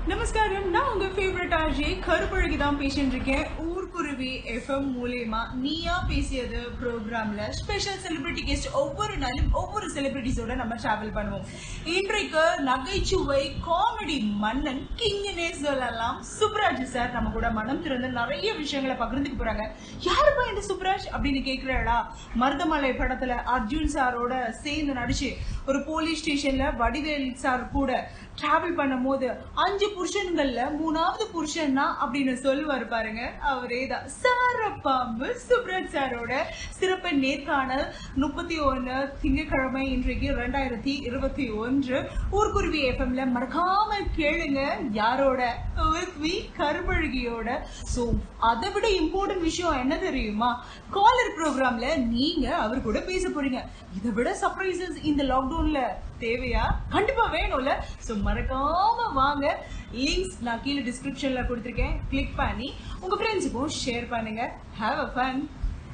நமஸ்காரம் நான் உங்க ஃபேவரட் ஆர்ஜே கருப்பழகி தான் பேசிட்டு இருக்கேன் ஊர்க்குருவி எஃப்எம் மூலியமா நீயா பேசியது ப்ரோக்ராம்ல ஸ்பெஷல் செலிபிரிட்டி கெஸ்ட் ஒவ்வொரு நாளும் ஒவ்வொரு செலிபிரிட்டிஸோட நம்ம டிராவல் பண்ணுவோம் இன்றைக்கு நகைச்சுவை காமெடி மன்னன் கிங்னே சொல்லலாம் சுப்ராஜ் சார் நம்ம கூட மனம் திறந்து நிறைய விஷயங்களை பகிர்ந்துக்க போறாங்க யாருப்பா இந்த சுப்ராஜ் அப்படின்னு கேக்குறாடா மருதமலை படத்துல அர்ஜுன் சாரோட சேர்ந்து நடிச்சு ஒரு போலீஸ் ஸ்டேஷன்ல வடிவேல் சார் கூட டிராவல் பண்ணும்போது அஞ்சு புருஷன்கள்ல மூணாவது புருஷன்னா அப்படின்னு சொல்லுவாரு பாருங்க அவரே தான் சாரப்பாம்பு சுப்ராஜ் சாரோட சிறப்பு நேர்காணல் முப்பத்தி ஒன்னு திங்கட்கிழமை இன்றைக்கு ரெண்டாயிரத்தி இருபத்தி ஒன்று ஊர்குருவி எஃப்எம்ல மறக்காம கேளுங்க யாரோட with me, கருப்பழகியோட சோ அதை விட இம்பார்ட்டன்ட் விஷயம் என்ன தெரியுமா காலர் ப்ரோக்ராம்ல நீங்க அவர் கூட பேச போறீங்க இதை விட சர்ப்ரைசஸ் இந்த லாக்டவுன்ல தேவையா கண்டிப்பா வேணும்ல சோ மறக்காம வாங்க லிங்க்ஸ் நான் கீழே டிஸ்கிரிப்ஷன்ல கொடுத்துருக்கேன் கிளிக் பண்ணி உங்க ஃப்ரெண்ட்ஸுக்கும் ஷேர் பண்ணுங்க ஹாவ் அ ஃபன்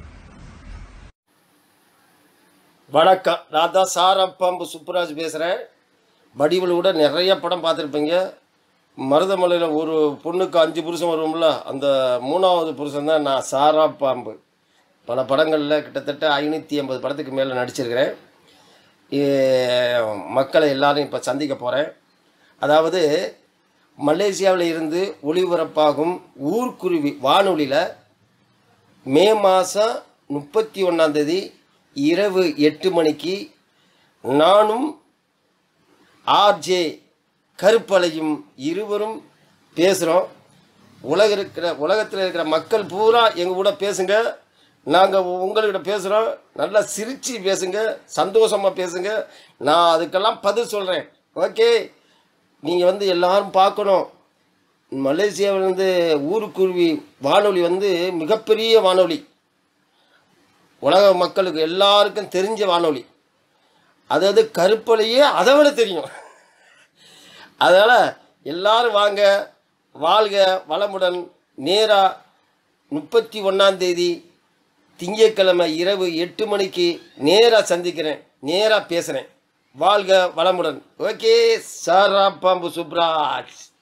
வணக்கம் நான் தான் சாரப்பாம்பு சுப்புராஜ் பேசுகிறேன் வடிவில் நிறைய படம் பார்த்துருப்பீங்க மருதமலையில் ஒரு பொண்ணுக்கு அஞ்சு புருஷன் வரும்ல அந்த மூணாவது புருஷன் தான் நான் சாராப்பாம்பு பல படங்களில் கிட்டத்தட்ட ஐநூற்றி ஐம்பது படத்துக்கு மேலே நடிச்சிருக்கிறேன் ஏ- மக்களை எல்லாரும் இப்போ சந்திக்க போகிறேன் அதாவது மலேசியாவில் இருந்து ஒளிபரப்பாகும் ஊர்க்குருவி வானொலியில் மே மாதம் முப்பத்தி ஒன்றாந்தேதி இரவு எட்டு மணிக்கு நானும் ஆர்ஜே கருப்பலையும் இருவரும் பேசுகிறோம் உலக இருக்கிற உலகத்தில் இருக்கிற மக்கள் பூரா எங்கள் கூட பேசுங்க நாங்கள் உங்கள்கிட்ட பேசுகிறோம் நல்லா சிரித்து பேசுங்க சந்தோஷமாக பேசுங்க நான் அதுக்கெல்லாம் பதில் சொல்கிறேன் ஓகே நீங்கள் வந்து எல்லாரும் பார்க்கணும் மலேசியாவிலேருந்து ஊருக்குருவி வானொலி வந்து மிகப்பெரிய வானொலி உலக மக்களுக்கு எல்லாருக்கும் தெரிஞ்ச வானொலி அதாவது கருப்பலையே அதை விட தெரியும் அதனால் எல்லாரும் வாங்க வாழ்க வளமுடன் நேராக முப்பத்தி ஒன்றாந்தேதி திங்கட்கிழமை இரவு எட்டு மணிக்கு நேராக சந்திக்கிறேன் நேராக பேசுகிறேன் வாழ்க வளமுடன் ஓகே சாரா பாம்பு சுப்ராஜ்